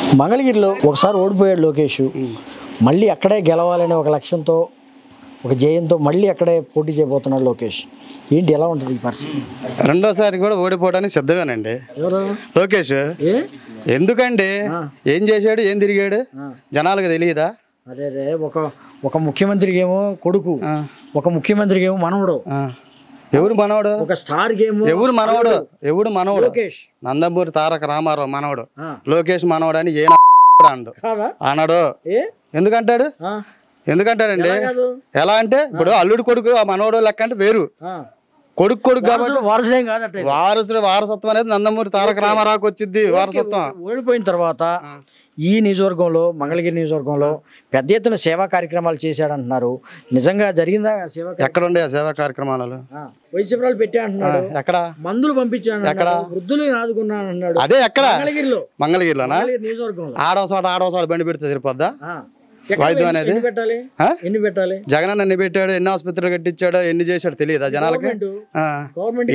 మంగళగిరిలో ఒకసారి ఓడిపోయాడు లోకేష్ మళ్ళీ అక్కడే గెలవాలనే ఒక లక్ష్యంతో ఒక జయంతో మళ్ళీ అక్కడే పోటీ చేయబోతున్నాడు లోకేష్ ఏంటి ఎలా ఉంటుంది ఈ పరిస్థితి రెండోసారి కూడా ఓడిపోవడానికి సిద్ధమేనండి ఎవరు లోకేష్ ఏ ఎందుకండి ఏం చేశాడు ఏం తిరిగాడు జనాలకు తెలియదా అదే అదే ఒక ఒక ముఖ్యమంత్రికి ఏమో కొడుకు ఒక ముఖ్యమంత్రికి ఏమో మనవడు ఆ. ఎవరు మనవడు ఒక స్టార్కి ఏమో ఎవరు మనవడు ఎవడు మనవడు లోకేష్ నందమూరి తారక రామారావు మనవడు ఆ. లోకేష్ మనవడు అని ఏ అండు కాదా అనడు ఏ ఎందుకంటాడు ఆ, ఎందుకంటాడండి ఎలా కాదు ఎలా అంటే ఇప్పుడు అల్లుడు కొడుకు ఆ మనవడు లెక్క అంటే వేరు ఆ. కొడుకు కొడుకు కాబట్టి వారసుడు- వారసుడేం కాదట వారసుడు వారసత్వం అనేది నందమూరి తారక రామారావుకి వచ్చింది వారసత్వం ఓడిపోయిన తర్వాత ఈ నియోజకవర్గంలో మంగళగిరి నియోజకవర్గంలో పెద్ద ఎత్తున సేవా కార్యక్రమాలు చేశాడంటున్నారు నిజంగా జరిగిందా ఆ సేవా కార్య- ఎక్కడ ఉండే ఆ సేవా కార్యక్రమాలు ఆ, వైసీపీలు పెట్టా అంటున్నాడు ఎక్కడ మందులు పంపించాను అన్నాడు వృద్ధులు ఆదుకున్నాను అన్నాడు అదే ఎక్కడ మంగళగిరిలో మంగళగిరిలోనా మంగళగిరి నియోజకవర్గంలో ఆడో చోట ఆడో చోట బండి పెడితే సరిపోద్దా ఆ. ఎక్కడ వైద్యం ఎన్ని- అనేది? ఎన్ని పెట్టాలి ఆ? ఎన్ని పెట్టాలి జగన్ అన్న ఎన్ని పెట్టాడు ఎన్ని ఆసుపత్రులు కట్టించాడో ఎన్ని చేశాడు తెలియదా జనాలకి గవర్నమెంట్ ఆ. గవర్నమెంట్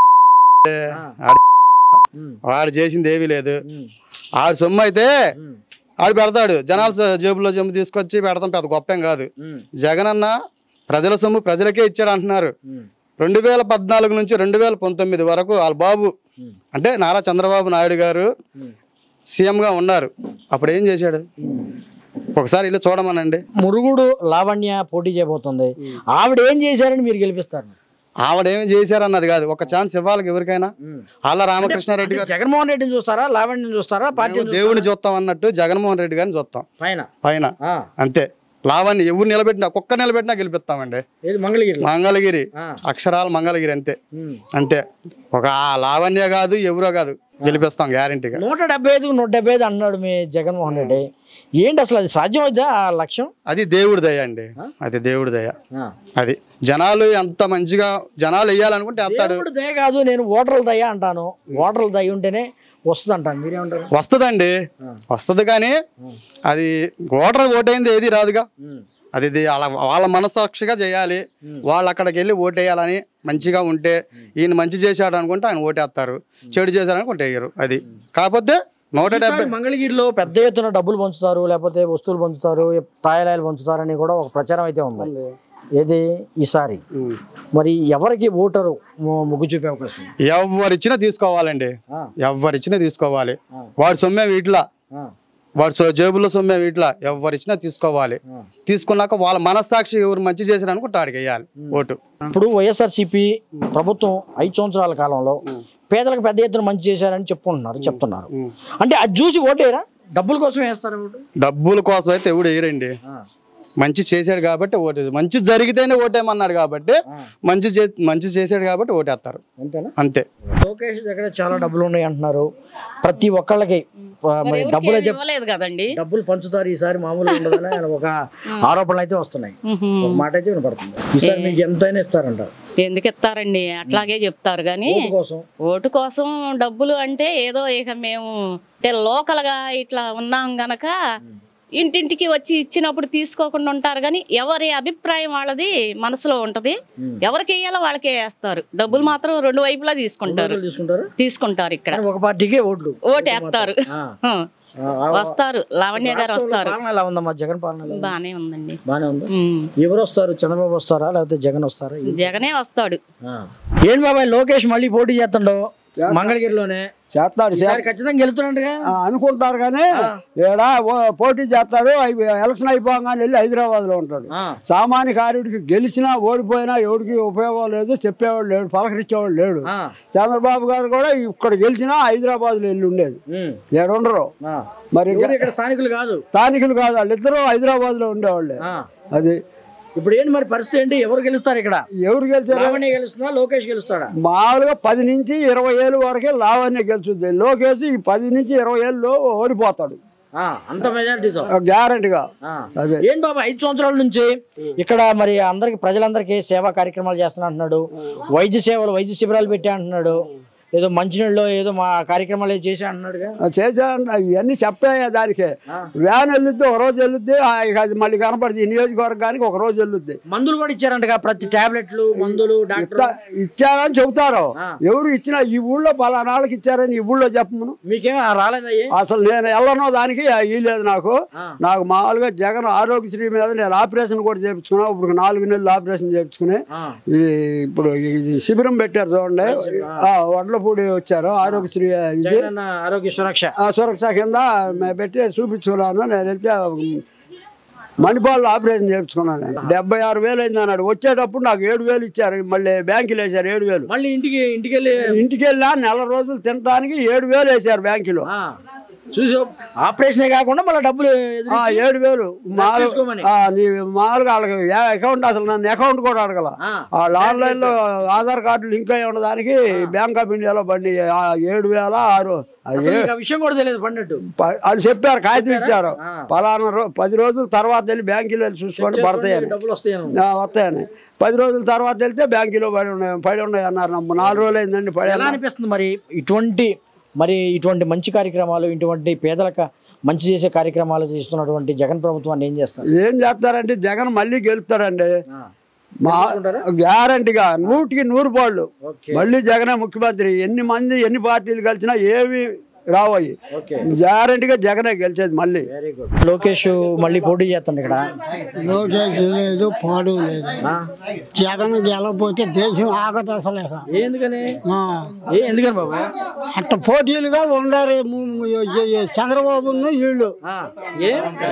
ఆడి- ఉమ్, వాడు చేసింది ఏమీ లేదు ఉమ్, ఆడు సొమ్ము అయితే ఉమ్, ఆడు పెడతాడు జనాల స- జేబులో జమ్ము తీసుకొచ్చి పెడతాం పెద్ద గొప్పేం కాదు ఉమ్, జగన్ అన్న ప్రజల సొమ్ము ప్రజలకే ఇచ్చాడు అంటున్నారు ఉమ్, రెండు వేల పద్నాలుగు నుంచి రెండు వేల పంతొమ్మిది వరకు వాళ్ళ బాబు ఉమ్, అంటే నారా చంద్రబాబు నాయుడు గారు ఉమ్, సీఎంగా ఉన్నారు అప్పుడు ఏం చేశాడు ఉమ్. ఒకసారి ఇల్లు చూడమనండి మురుగుడు లావణ్య పోటీ చేయబోతుంది ఆవిడ ఏం చేశారని మీరు గెలిపిస్తారు ఆవిడేమి చేశారన్నది కాదు ఒక ఛాన్స్ ఇవ్వాలి ఎవరికైనా ఉమ్. ఆళ్ళ రామకృష్ణారెడ్డి గారు జగన్మోహన్ రెడ్డిని చూస్తారా లావణ్యని చూస్తారా పార్టీ దేవుని చూస్తాం అన్నట్టు జగన్మోహన్ రెడ్డి గారిని చూస్తాం పైన పైన ఆ, అంతే లావాన్ని ఎవరు నిలబెట్టినా కుక్క నిలబెట్టినా గెలిపిస్తామండి ఏది మంగళగిరిలో మంగళగిరి ఆ. అక్షరాలు మంగళగిరి అంతే ఉమ్. అంతే ఒక ఆ లావణ్య కాదు ఎవరో కాదు గెలిపిస్తాం గ్యారంటీగా నూట డెబ్బై ఐదుకు నూట డెబ్బై ఐదు అన్నాడు మీ జగన్మోహన్ రెడ్డి ఏంటి అసలు అది సాధ్యం అవుతుందా ఆ లక్ష్యం అది దేవుడి దయ అండి అది దేవుడి దయ ఆ. అది జనాలు ఎంత మంచిగా జనాలు వేయాలనుకుంటే వేస్తాడు దేవుడు దయ కాదు నేను ఓటర్ల దయ అంటాను ఓటర్ల దయ ఉంటేనే వస్తుంది అంటాను మీరేమంటారు వస్తుందండి వస్తుంది కానీ అది ఓటర్ ఓటైంది ఏది రాదుగా ఉమ్. అది ఇది వాళ్ళ వాళ్ళ మనసాక్షిగా చేయాలి వాళ్ళు అక్కడికి వెళ్ళి ఓటేయాలని మంచిగా ఉంటే ఈయన మంచి చేశాడు అనుకుంటే ఆయన ఓటేస్తారు చెడు చేశాడు అనుకుంటే వేయరు అది కాకపోతే నూట డెబ్బై ఈసారి మంగళగిరిలో పెద్ద ఎత్తున డబ్బులు పంచుతారు లేకపోతే వస్తువులు పంచుతారు తాయిలాయలు పంచుతారని కూడా ఒక ప్రచారం అయితే ఉంది ఏది ఈసారి మరి ఎవరికి ఓటరు మొ- మొగ్గు చూపే అవకాశం ఉంది? ఎవరిచ్చినా తీసుకోవాలండి ఆ, ఎవరిచ్చినా తీసుకోవాలి ఆ. వాడి సొమ్మే వీటిలా ఆ, వాడి సో- జేబులో సొమ్మే వీటిలా ఎవరిచ్చినా తీసుకోవాలి ఆ. తీసుకున్నాక వాళ్ళ మనస్సాక్షి ఎవరు మంచి చేశారు అనుకుంటే ఆడికి వేయాలి ఓటు ఇప్పుడు వైఎస్ఆర్సీపీ ప్రభుత్వం ఐదు సంవత్సరాల కాలంలో పేదలకు పెద్ద ఎత్తున మంచి చేశారని చెప్పుకుంటున్నారు చెప్తున్నారు అంటే అది చూసి ఓటేరా డబ్బుల కోసం వేస్తారు ఓటు డబ్బుల కోసం అయితే ఎవడు వేయరండి ఆ, మంచి చేశాడు కాబట్టి ఓటే మంచి జరిగితేనే ఓటేమన్నాడు కాబట్టి ఆ. మంచి చే మంచి చేశాడు కాబట్టి ఓటేస్తారు అంతేనా అంతే లోకేష్ దగ్గర చాలా డబ్బులు ఉన్నాయి అంటున్నారు ప్రతి ఒక్కళ్ళకి ఆ, మరి డబ్బులు చెప్ ఇవ్వలేదు కదండి డబ్బులు పంచుతారు ఈసారి మామూలు ఉండదని ఆయన ఒక ఆరోపణలు అయితే వస్తున్నాయి ఒక మాట అయితే వినపడుతుంది ఈసారి మీకు ఎంతైనా ఇస్తారంటారు ఎందుకు ఇస్తారండి అట్లాగే చెప్తారు కానీ ఓటు కోసం ఓటు కోసం డబ్బులు అంటే ఏదో ఇక మేము అంటే లోకల్గా ఇట్లా ఉన్నాం గనక ఇంటింటికి వచ్చి ఇచ్చినప్పుడు తీసుకోకుండా ఉంటారు కానీ ఎవరి అభిప్రాయం వాళ్ళది మనసులో ఉంటది ఎవరికి వేయాలో వాళ్ళకే వేస్తారు డబ్బులు మాత్రం రెండు వైపులా తీసుకుంటారు ఓట్లు తీసుకుంటారు తీసుకుంటారు ఇక్కడ కానీ ఒక పార్టీకే ఓట్లు ఓటు వేస్తారు ఆ. హ. ఆ, ఆ, వస్తారు లావణ్య గారు వస్తారు పాలన ఎలా ఉందమ్మా జగన్ పాలన ఎలా ఉంది? బానే ఉందండి బానే ఉంది ఉమ్. ఎవరు వస్తారు చంద్రబాబు వస్తారా లేకపోతే జగన్ వస్తారా జగనే వస్తాడు ఆ. ఏం బాబాయ్ లోకేష్ మళ్ళీ పోటీ చేస్తుండో మంగళగిరిలోనే చేస్తాడు ఈసారి ఖచ్చితంగా గెలుతున్నాడుగా ఆ, అనుకుంటారు కానీ ఈడ ఓ- పోటీ చేస్తాడు అయి- ఎలక్షన్ అయిపోగానే వెళ్ళి హైదరాబాద్ లో ఉంటాడు ఆ. సామాన్య కార్యుడికి గెలిచినా ఓడిపోయినా ఎవరికి ఉపయోగం లేదు చెప్పేవాడు లేడు పలకరించేవాడు లేడు ఆ. చంద్రబాబు గారు కూడా ఇక్కడ గెలిచినా హైదరాబాద్ లో వెళ్ళి ఉండేది ఉమ్. ఏడుండరు ఆ. మరి ఎవరు ఇక్కడ స్థానికులు కాదు స్థానికులు కాదు వాళ్ళిద్దరూ హైదరాబాద్ లో ఉండేవాళ్ళే ఆ. అది ఇప్పుడు ఏంటి మరి పరిస్థితి ఏంటి ఎవరు గెలుస్తారు ఇక్కడ ఎవరు గెలిచారు లావణ్య గెలుస్తుందా లోకేష్ గెలుస్తాడా మామూలుగా పది నుంచి ఇరవై ఏళ్ళు వరకే లావణ్య గెలుచుద్ది లోకేష్ ఈ పది నుంచి ఇరవై ఏళ్ళు ఓడిపోతాడు ఆ, అంత మెజారిటీతో గ్యారంటీగా ఆ. అదే ఏం బాబా ఐదు సంవత్సరాల నుంచి ఇక్కడ మరి అందరికి ప్రజలందరికీ సేవా కార్యక్రమాలు చేస్తున్నా అంటున్నాడు వైద్య సేవలు వైద్య శిబిరాలు పెట్టి అంటున్నాడు ఏదో మంచినీళ్ళలో ఏదో మా కార్యక్రమాలు ఏదో చేసి అంటున్నాడుగా చేశాను ఇవన్నీ చెప్పాయా దానికి వ్యాన్ వెళ్ళుద్ది ఒక రోజు వెళ్ళుద్ది ఆ, ఇక అది మళ్ళీ కనపడుతుంది ఈ నియోజకవర్గానికి ఒక రోజు వెళ్ళుద్ది మందులు కూడా ఇచ్చారంటగా ప్రతి టాబ్లెట్లు మందులు డాక్టర్ ఇత్త- ఇచ్చారని చెబుతారు ఆ. ఎవరు ఇచ్చినా ఈ ఊళ్ళో పలానాళ్ళకి ఇచ్చారని ఈ ఊళ్ళో చెప్పను మీకేమీ రాలేదయ్యే అసలు నేను వెళ్ళను దానికి ఇయ్యలేదు నాకు ఆ. నాకు మామూలుగా జగన్ ఆరోగ్యశ్రీ మీద నేను ఆపరేషన్ కూడా చేయించుకున్నా ఇప్పుడు నాలుగు నెలలు ఆపరేషన్ చేయించుకుని ఆ. ఇది ఇప్పుడు ఇది శిబిరం పెట్టారు చూడండి ఆ, వడ్లపూడి వచ్చారు ఆరోగ్యశ్రీ ఇది జగనన్న ఆరోగ్య సురక్ష ఆ సురక్ష కింద మే- పెట్టి చూపించుకున్నాను నేను వెళ్తే మణిపాల్లో ఆపరేషన్ చేయించుకున్నాను నేను డెబ్బై ఆరు వేలు అయింది అన్నాడు వచ్చేటప్పుడు నాకు ఏడు వేలు ఇచ్చారు మళ్ళీ బ్యాంకులు వేశారు ఏడు వేలు మళ్ళీ ఇంటికి ఇంటికి వెళ్ళి ఇంటికి వెళ్ళా నెల రోజులు తినడానికి ఏడు వేలు వేశారు బ్యాంకులో ఆ, చూసి ఆపరేషనే కాకుండా మళ్ళీ డబ్బులు ఎదురు- ఆ, ఏడు వేలు మామూలు తీసుకోమని. ఆ, నీ మామూలుగా వాళ్ళకి ఏ- అకౌంట్ అసలు నన్ను అకౌంట్ కూడా అడగల ఆ. వాళ్ళ ఆన్లైన్లో ఆధార్ కార్డు లింక్ అయి ఉండడానికి బ్యాంక్ ఆఫ్ ఇండియాలో బండి ఆ ఏడు వేల ఆరు అది అసలు మీకు ఆ విషయం కూడా తెలియదు పడినట్టు ప- వాళ్ళు చెప్పారు కాగితం ఇచ్చారు ఆ. పలానా రో పది రోజుల తర్వాత వెళ్ళి బ్యాంకులో వెళ్ళి చూసుకొని పడతాయని డబ్బులు వస్తాయను ఆ, వస్తాయని పది రోజుల తర్వాత వెళ్తే బ్యాంకులో పడి ఉన్నాయి పడి ఉన్నాయి అన్నారు నమ్మ నాలుగు రోజులు అయిందండి పడి ఎలా అనిపిస్తుంది మరి ఇటువంటి మరి ఇటువంటి మంచి కార్యక్రమాలు ఇటువంటి పేదలకు మంచి చేసే కార్యక్రమాలు చేస్తున్నటువంటి జగన్ ప్రభుత్వాన్ని ఏం చేస్తారు ఏం చేస్తారంటే జగన్ మళ్ళీ గెలుస్తాడండి ఆ, మా గ్యారంటీగా నూటికి నూరు పాళ్ళు ఓకే మళ్ళీ జగనే ముఖ్యమంత్రి ఎన్ని మంది ఎన్ని పార్టీలు కలిసినా ఏవి రావయ్యి ఓకే గ్యారంటీగా జగనే గెలిచేది మళ్ళీ వెరీ గుడ్ లోకేష్ మళ్ళీ పోటీ చేస్తాడు ఇక్కడ లోకేష్ లేదు పాడు లేదు ఆ, జగన్ గెలవకపోతే దేశం ఆగదు అసలు ఇక. ఏ ఎందుకని ఆ, ఏ ఎందుకని బాబా అట్ట పోటీలుగా ఉండారు ము- ము- ఈ- ఈ చంద్రబాబును వీళ్ళు ఆ, ఏ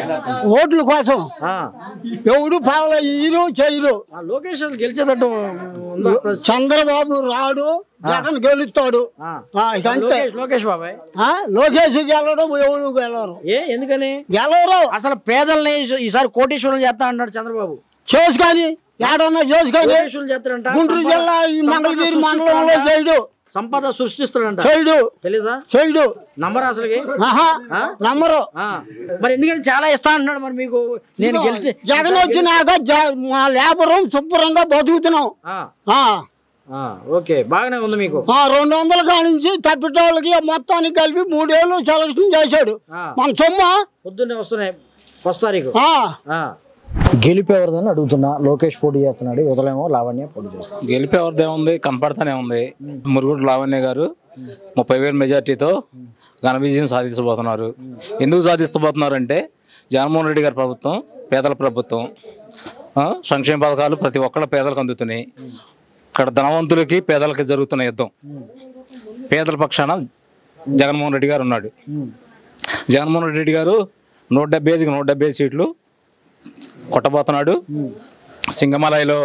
ఓట్ల కోసం ఆ, ఎవడు పావుల ఈరు చేయరు ఆ, లోకేష్ అసలు గెలిచేటట్టు ఉందా ప్రస్తుతం? చంద్రబాబు రాడు జగన్ గెలుస్తాడు ఆ. ఆ, ఇక అంతే లోకేష్ లోకేష్ బాబాయ్ ఆ, లోకేష్ గెలవడం ఎవడు గెలవరు ఏ ఎందుకని గెలవరు అసలు పేదల్ని ఈసారి కోటేశ్వరం చేస్తా అన్నాడు చంద్రబాబు చేసుకొని ఏడన్నా చేసుకొని కోటేశ్వరం చేస్తాడంట గుంటూరు సంపద- జిల్లా ఈ మంగళగిరి సంపద మండలంలో సృష్టిస్తాడంట. చేయడు సంపద సృష్టిస్తాడంట చేయడు తెలీదా చేయడు నంబర్ అసలుకి ఆహా ఆ? నమ్మరు ఆ. మరి ఎందుకంటే చాలా ఇస్తా అంటున్నాడు మరి మీకు నేను గెలిచి జగన్ వచ్చినాక జ- మా లేబరం శుభ్రంగా బతుకుతున్నాం ఆ, ఆ, ఆ, ఓకే బాగానే ఉంది మీకు ఆ, రెండు వందల కానించి తప్పిటోళ్ళకి మొత్తానికి కలిపి మూడేళ్ళు సెలక్షన్ చేశాడు ఆ. మన సొమ్మ పొద్దున్నే వస్తున్నాయి ఫస్ట్ తారీఖు ఆ, ఆ. గెలుపు ఎవరిదని అడుగుతున్నా లోకేష్ పోటీ చేస్తున్నాడు వదలేమో లావణ్య పోటీ చేస్తున్నాడు గెలిపే ఎవరిదే ఉంది కనపడతానే ఉంది మురుగుడు లావణ్య గారు ముప్పై వేల మెజార్టీతో ఘన విజయం సాధించబోతున్నారు ఎందుకు సాధిస్తబోతున్నారు అంటే జగన్మోహన్ రెడ్డి గారి ప్రభుత్వం పేదల ప్రభుత్వం ఆ, సంక్షేమ పథకాలు ప్రతి ఒక్కళ్ళ పేదలకు అందుతున్నాయి ఇక్కడ ధనవంతులకి పేదలకి జరుగుతున్న యుద్ధం పేదల పక్షాన జగన్మోహన్ రెడ్డి గారు ఉన్నాడు జగన్మోహన్ రెడ్డి గారు నూట డెబ్బై ఐదుకి నూట డెబ్బై ఐదు సీట్లు కొట్టబోతున్నాడు సింగమలైలో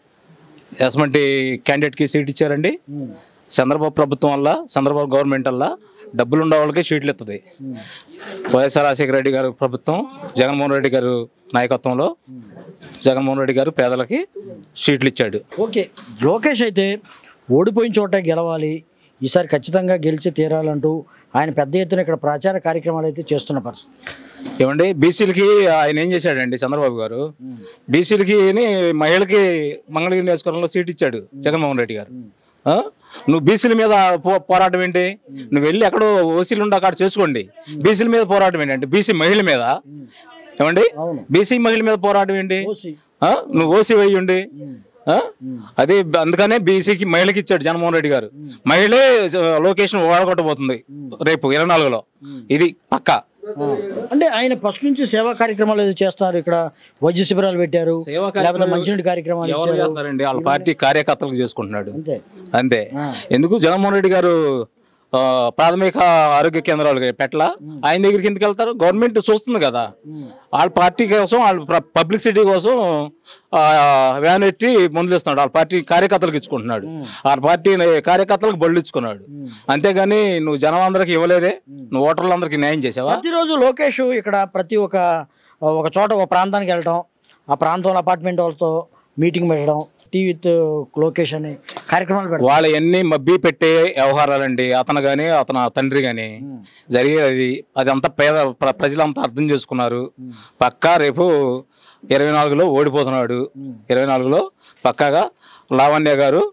ఎస్మంటి క్యాండిడేట్కి సీట్ ఇచ్చారండి చంద్రబాబు ప్రభుత్వం వల్ల చంద్రబాబు గవర్నమెంట్ వల్ల డబ్బులు ఉండే వాళ్ళకి సీట్లు ఇస్తుంది వైఎస్ఆర్ రాజశేఖర రెడ్డి గారు ప్రభుత్వం జగన్మోహన్ రెడ్డి గారు నాయకత్వంలో జగన్మోహన్ రెడ్డి గారు పేదలకి సీట్లు ఇచ్చాడు ఓకే లోకేష్ అయితే ఓడిపోయిన చోట గెలవాలి ఈసారి ఖచ్చితంగా గెలిచి తీరాలంటూ ఆయన పెద్ద ఎత్తున ఇక్కడ ప్రచార కార్యక్రమాలు అయితే చేస్తున్న పరిస్థితి ఏమండి బీసీలకి ఆయన ఏం చేశాడండి చంద్రబాబు గారు బీసీలకి మహిళకి మంగళగిరి నియోజకవర్గంలో సీట్ ఇచ్చాడు జగన్మోహన్ రెడ్డి గారు ఆ? నువ్వు బీసీల మీద పో- పోరాటం ఏంటి నువ్వు వెళ్ళి ఎక్కడో ఓసీలు ఉండే అక్కడ చేసుకోండి బీసీల మీద పోరాటం ఏంటి అంటే బీసీ మహిళ మీద ఏమండి అవును. బీసీ మహిళ మీద పోరాటం ఏంటి ఓసీ. ఆ? నువ్వు ఓసీ వెయ్యండి ఆ? అది అందుకనే బీసీకి మహిళకి ఇచ్చాడు జగన్మోహన్ రెడ్డి గారు మహిళే లొకేషన్ వాడగొట్టబోతుంది రేపు ఇరవై నాలుగులో ఇది పక్కా అంటే ఆయన ఫస్ట్ నుంచి సేవా కార్యక్రమాలు ఏదో చేస్తారు ఇక్కడ వైద్య శిబిరాలు పెట్టారు సేవా లేకపోతే కార్యక్రమాలు మంచినీటి కార్యక్రమాలు ఎవరు ఇచ్చారు చేస్తారండి వాళ్ళ పార్టీ కార్యకర్తలకు చేసుకుంటున్నాడు అంతే అంతే ఆ. ఎందుకు జగన్మోహన్ రెడ్డి గారు ఆ, ప్రాథమిక ఆరోగ్య కేంద్రాలు పెట్ల ఆయన దగ్గరికి ఎందుకు వెళ్తారు గవర్నమెంట్ చూస్తుంది కదా వాళ్ళ పార్టీ కోసం వాళ్ళ పబ్లిసిటీ కోసం ఆ, వ్యాన్ ఎట్టి మందులు ఇస్తున్నాడు వాళ్ళ పార్టీ కార్యకర్తలకు ఇచ్చుకుంటున్నాడు వాళ్ళ పార్టీ కార్యకర్తలకు బళ్ళు ఇచ్చుకున్నాడు అంతేగాని నువ్వు జనం అందరికి ఇవ్వలేదే నువ్వు ఓటర్లందరికీ న్యాయం చేసావా ప్రతిరోజు లోకేష్ ఇక్కడ ప్రతి ఒక్క ఒక చోట ఒక ప్రాంతానికి వెళ్ళటం ఆ ప్రాంతంలో అపార్ట్మెంట్ వాళ్ళతో మీటింగ్ పెట్టడం టీ విత్ లోకేష్ అని కార్యక్రమాలు పెడతాం వాళ్ళ ఎన్ని మబ్బి పెట్టే వ్యవహారాలండి అతను గాని అతను తండ్రి గాని జరిగేది అదంతా పేద ప్ర- ప్రజలంతా అర్థం చేసుకున్నారు పక్కా రేపు ఇరవై నాలుగులో ఓడిపోతున్నాడు ఇరవై నాలుగులో పక్కాగా లావణ్య గారు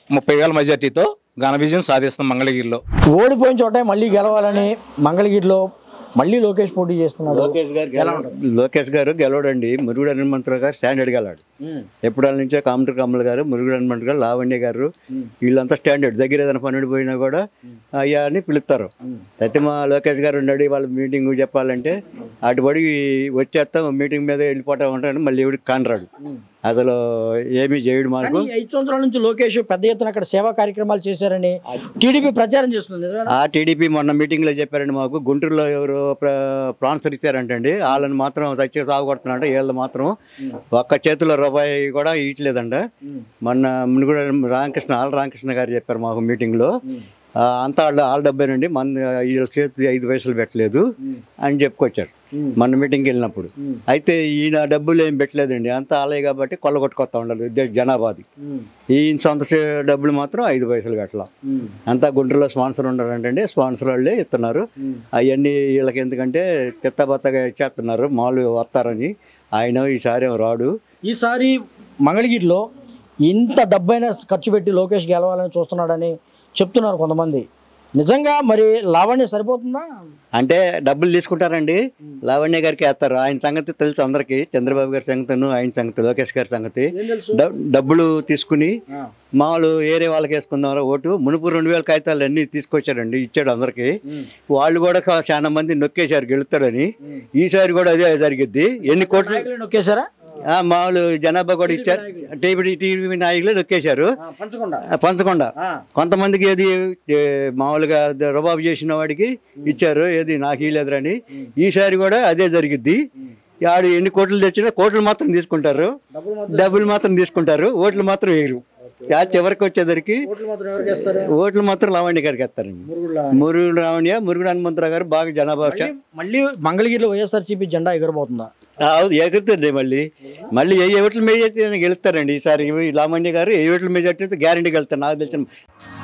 ముప్పై వేల మెజార్టీతో ఘన విజయం సాధిస్తాం మంగళగిరిలో ఓడిపోయిన చోటే మళ్ళీ గెలవాలని మంగళగిరిలో మళ్ళీ లోకేష్ పోటీ చేస్తున్నాడు లోకేష్ గారు గెలవడు లోకేష్ గారు గెలవడండి మురుగుడు హనుమంతరావు గారు స్టాండర్డ్ గెలాడు ఎప్పుడాల నుంచో కామటర్ కమ్మల గారు మురుగుడు హనుమంతరావు గారు లావణ్య గారు వీళ్ళంతా స్టాండర్డ్ దగ్గర ఏదైనా పనుడు పోయినా కూడా అయ్యా అని పిలుస్తారు అయితే మా లోకేష్ గారు ఉన్నాడు వాళ్ళ మీటింగ్ చెప్పాలంటే అటుబడి వచ్చేస్తాం మీటింగ్ మీద వెళ్ళిపోతా ఉంటాడు మళ్ళీ ఎవడికి కానరాడు అసలు ఏమీ చేయడు మాకు కానీ ఐదు సంవత్సరాల నుంచి లోకేష్ పెద్ద ఎత్తున అక్కడ సేవా కార్యక్రమాలు చేశారని టీడీపీ ప్రచారం చేస్తుంది నిజమేనా? ఆ టీడీపీ మొన్న మీటింగ్లో చెప్పారండి మాకు గుంటూరులో ఎవరు ప్రాన్సర్ ఇచ్చారంటండి వాళ్ళని మాత్రం సత్య సాగు కొడుతున్నారంట వీళ్ళు మాత్రం ఒక్క చేతిలో రూపాయి కూడా ఇయట్లేదంట మొన్న మునుగుడ రామకృష్ణ ఆల్ రామకృష్ణ గారు చెప్పారు మాకు మీటింగ్లో ఆ, అంతా వాళ్ళ వాళ్ళ డబ్బేనండి మన వీళ్ళ చేతి ఐదు పైసలు పెట్టలేదు అని చెప్పుకొచ్చారు మన మీటింగ్కి వెళ్ళినప్పుడు అయితే ఈయన డబ్బులు ఏం పెట్టలేదండి అంతా ఆలయ కాబట్టి కొల్లగొట్టుకొస్తా ఉండాలి ఇదే జనాభాది ఈయన సొంత చే- డబ్బులు మాత్రం ఐదు పైసలు పెట్టలా అంతా గుంటూరులో స్పాన్సర్ ఉన్నారంటండి స్పాన్సర్ వాళ్ళే ఇస్తున్నారు అవన్నీ వీళ్ళకి ఎందుకంటే చెత్తబత్తగా ఇచ్చేస్తున్నారు మామూలు వస్తారని ఆయన ఈసారి ఏం రాడు ఈసారి మంగళగిరిలో ఇంత డబ్బైనా ఖర్చు పెట్టి లోకేష్ గెలవాలని చూస్తున్నాడని చెప్తున్నారు కొంతమంది నిజంగా మరి లావణ్య సరిపోతుందా అంటే డబ్బులు తీసుకుంటారండి లావణ్య గారికి వేస్తారు ఆయన సంగతి తెలుసు అందరికీ చంద్రబాబు గారి సంగతి ఆయన సంగతి లోకేష్ గారి సంగతి డ- డబ్బులు తీసుకుని మామూలు ఏరే వాళ్ళకి వేసుకుందాం ఓటు మునుపు రెండు వేల కాగితాలు అన్నీ తీసుకొచ్చాడండి ఇచ్చాడు అందరికి వాళ్ళు కూడా కా- చాలా మంది నొక్కేశారు గెలుస్తాడని ఈసారి కూడా అదే జరిగిద్ది ఎన్ని కోట్లు నాయకులు నొక్కేశారా ఆ, మామూలు జనాభా కూడా ఇచ్చారు టీవీ టీవీ నాయకులు నొక్కేశారు పంచకుండా ఆ, పంచకుండా కొంతమందికి ఏది ఏ, మామూలుగా ద- రుబాబు చేసిన వాడికి ఇచ్చారు ఏది నాకు ఇలేదురని ఈసారి కూడా అదే జరిగిద్ది ఆడు ఎన్ని కోట్లు తెచ్చినా కోట్లు మాత్రం తీసుకుంటారు డబ్బులు మాత్రం తీసుకుంటారు ఓట్లు మాత్రం వేయరు ఆ చివరికి వచ్చేసరికి ఓట్లు మాత్రం ఎవరికి వేస్తారు ఓట్లు మాత్రం లావణ్య గారికి వేస్తారండి మురుగుడు రావణ్య మురుగుడు హనుమంతరావు గారు బాగా జనాభా మళ్ళీ మంగళగిరిలో వైఎస్ఆర్సీపీ జెండా ఎగరబోతుందా ఆ, అవును, ఎగురుతుంది మళ్ళీ మళ్ళీ ఏ ఓట్ల మెజార్టీ గెలుస్తారండి ఈసారి ఈ లావణ్య గారు ఏ ఓట్ల మెజార్టీ గ్యారంటీ గెలుస్తారు నాకు తెలిసిన